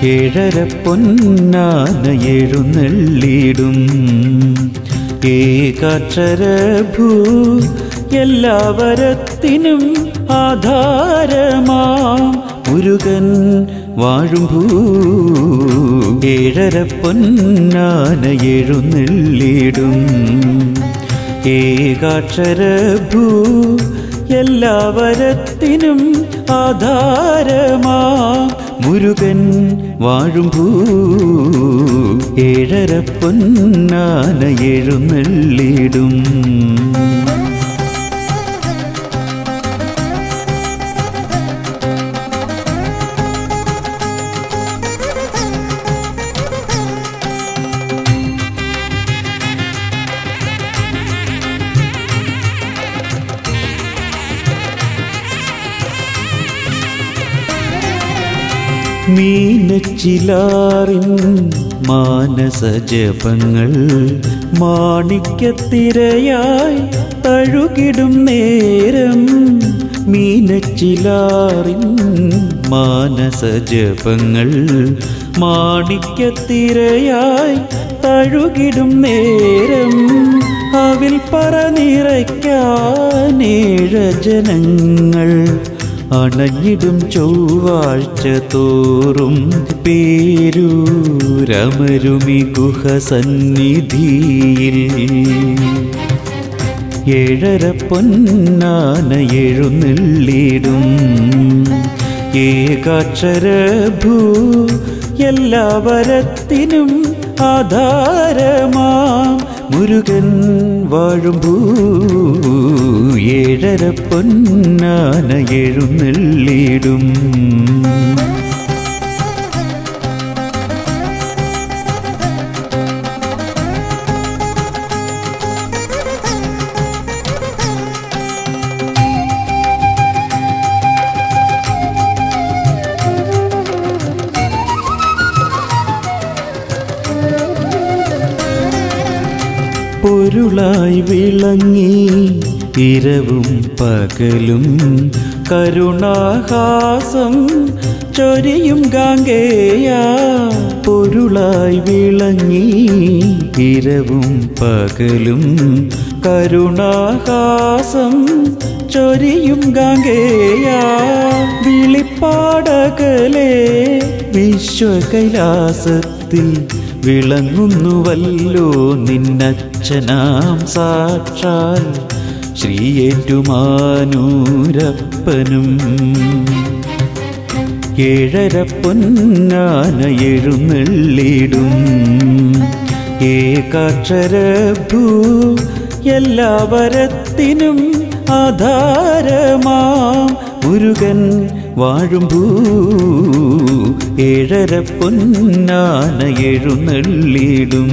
ഏഴര പൊന്നാന എഴുന്നള്ളിടും ഏകാക്ഷര ഭൂ എല്ലാവരത്തിനും ആധാരമാ മുരുകൻ വാഴും ഭൂ ഏഴര പൊന്നാന എഴുന്നള്ളിടും ഏകാക്ഷര ഭൂ എല്ലാവരത്തിനും ആധാരമാ മുരുകൻ വാഴും ഭൂ ഏഴര പൊന്നാന എഴുന്നള്ളിടും മീനച്ചിലാറിൻ മാനസജപങ്ങൾ മാണിക്യത്തിരയായി തഴുകിടും നേരം മീനച്ചിലാറിൻ മാനസജപങ്ങൾ മാണിക്യത്തിരയായി തഴുകിടും നേരം അവിൽ പറ നിറയ്ക്കാനേഴ ജനങ്ങൾ അണഞ്ഞിടും ചൊവ്വാഴ്ച തോറും പേരൂരമരുമി ഗുഹ സന്നിധിയിൽ ഏഴര പൊന്നാന എഴുന്നള്ളിടും ഏകാക്ഷര ഭൂ എല്ലാവരത്തിനും ആധാരമാ മുരുകൻ വാഴും ഭൂ ഏഴര പൊന്നാന എഴുന്നള്ളിടും പൊരുളായി വിളങ്ങി ഇരവും പകലും കരുണാഹാസം ചൊരിയും ഗാംഗേയ പൊരുളായി വിളങ്ങി ഇരവും പകലും കരുണാഹാസം ചൊരിയും ഗാംഗേയ വിളിപ്പാടകലെ വിശ്വകൈലാസത്തിൽ വിളങ്ങുന്നുവല്ലോ നിന്നച്ഛനാം സാക്ഷാൽ ശ്രീയേറ്റുമാനൂരപ്പനും ഏഴര പൊന്നാന എഴുന്നള്ളിടും ഏകാക്ഷര ഭൂ എല്ലാവരത്തിനും ആധാരമാം മുരുകൻ വാഴും ഭൂ ഏഴര പൊന്നാന എഴുന്നള്ളിടും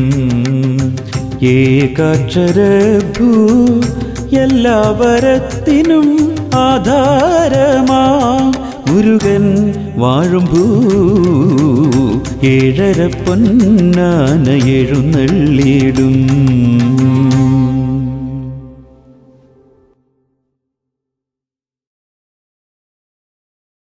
ഏകാക്ഷര ഭൂ എല്ലാവരത്തിനും ആധാരമാ മുരുകൻ വാഴും ഭൂ ഏഴര പൊന്നാന എഴുന്നള്ളിടും